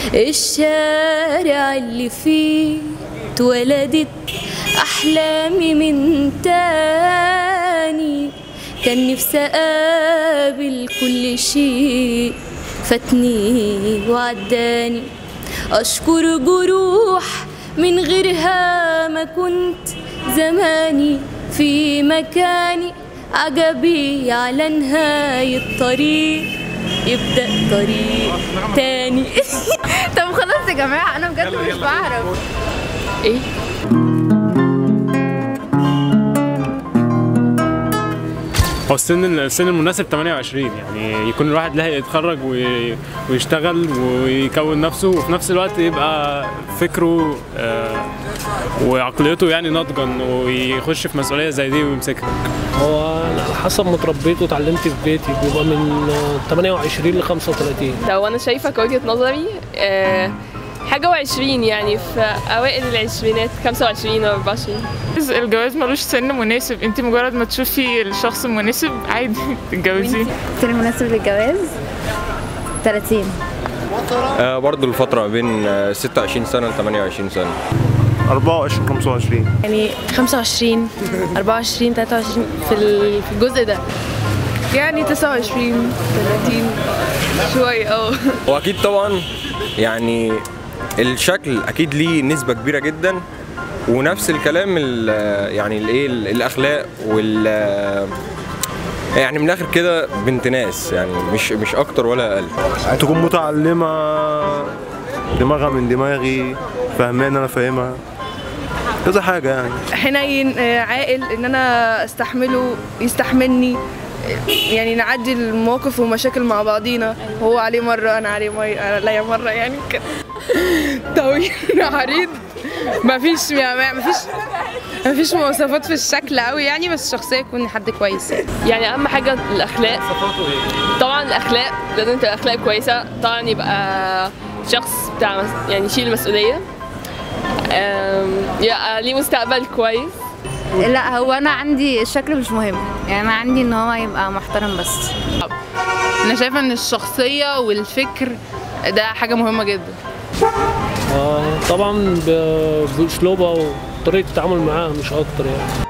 الشارع اللي فيه اتولدت أحلامي من تاني كان نفسي أقابل كل شيء فاتني وعداني أشكر جروح من غيرها ما كنت زماني في مكاني عجبي على نهاية الطريق يبدأ طريق تاني طب خلاص يا جماعه انا بجد مش بعرف ايه هو السن السن المناسب 28 يعني يكون الواحد لاحق يتخرج وي- ويشتغل ويكون نفسه وفي نفس الوقت يبقى فكره آه، وعقليته يعني ناضجا ويخش في مسؤوليه زي دي ويمسكها هو أنا على حسب ما اتربيت واتعلمت في بيتي بيبقى من آه، 28 ل 35 لو انا شايفه كوجهه نظري آه، حاجه وعشرين يعني في اوائل العشرينات 25 و 24 الجواز ملوش سن مناسب انت مجرد ما تشوفي الشخص المناسب عادي تتجوزيه السن المناسب للجواز 30 آه برضه الفترة ما بين آه 26 سنة ل 28 سنة 24 25 يعني 25 24 23 في ال- في الجزء ده يعني 29 30 شويه اه وأكيد طبعا يعني الشكل أكيد ليه نسبة كبيرة جدا ونفس الكلام ال يعني الايه ال- الأخلاق وال يعني من الآخر كده بنت ناس يعني مش مش أكتر ولا أقل تكون متعلمة دماغها من دماغي فاهمان انا فاهمها كذا حاجة يعني حنين آه، عاقل ان انا استحمله يستحملني آه، يعني نعدي المواقف والمشاكل مع بعضينا هو عليه مرة أنا عليه مي... أنا عليا مرة يعني كده طويل عريض مفيش يعني مفيش مفيش مواصفات في الشكل قوي يعني بس الشخصية يكون حد كويس يعني يعني اهم حاجه الاخلاق طبعا الاخلاق لازم تبقى اخلاق كويسه طبعا يبقى شخص بتاع مس- يعني يشيل مسؤوليه أم، يبقى ليه مستقبل كويس لا هو انا عندي الشكل مش مهم يعني انا عندي ان هو يبقى محترم بس أنا شايفة إن الشخصية والفكر ده حاجة مهمة جدا آه طبعا ب- باسلوبها وطريقه التعامل معاها مش اكتر يعني